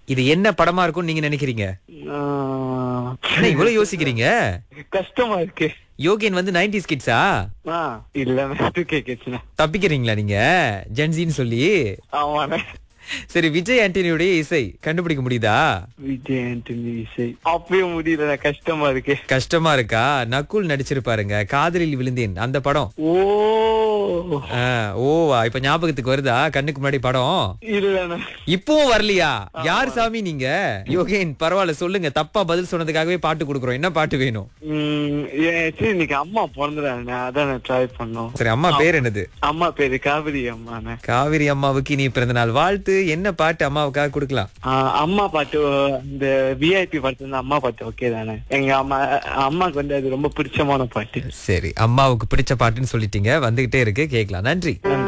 இது என்ன படமா இருக்கும்னு நீங்க நினைக்கிறீங்க ஆ, என்ன இவ்வளவு யோசிக்கிறீங்க கஷ்டமா இருக்கு யோகியன் வந்து 90s கிட்ஸா ஆ இல்ல டூ கே கேச்சுண்ணே தப்பிக்கிறீங்களா நீங்க ஜென்சின்னு சொல்லி ஆமாண்ணே சரி விஜய் ஆண்டனியுடைய இசை கண்டுபிடிக்க முடியுதா விஜய் ஆண்டனி இசை அப்பயும் முடியல கஷ்டமா இருக்கு கஷ்டமா இருக்கா நக்குல் நடிச்சிருப்பாருங்க காதலில் விழுந்தேன் அந்த படம் ஓ ஆ, ஓவா இப்ப ஞாபகத்துக்கு வருதா கண்ணுக்கு முன்னாடி படம் இல்லண்ணே இப்பவும் வரலையா யார் சாமி நீங்க யோகேன் பரவாயில்ல சொல்லுங்க தப்பா பதில் சொன்னதுக்காகவே பாட்டு கொடுக்குறோம் என்ன பாட்டு வேணும் ம், ஏன் சரி இன்னைக்கு அம்மா பிறந்துறாங்க அதான் நான் ட்ரை பண்ணோம் சரி அம்மா பேர் என்னது அம்மா பேரு காவிரி அம்மாண்ணே காவிரி அம்மாவுக்கு நீ பிறந்த நாள் வாழ்த்து என்ன பாட்டு அம்மாவுக்காக கொடுக்கலாம் ஆ, அம்மா பாட்டு இந்த விஐபி பாட்டு வந்து அம்மா பாட்டு ஓகே தானே எங்க அம்மா அம்மாக்கு வந்து அது ரொம்ப பிடிச்சமான பாட்டு சரி அம்மாவுக்கு பிடிச்ச பாட்டுன்னு சொல்லிட்டீங்க வந்துகிட்டே இருக்கு கேட்கலாம் நன்றி நன்றி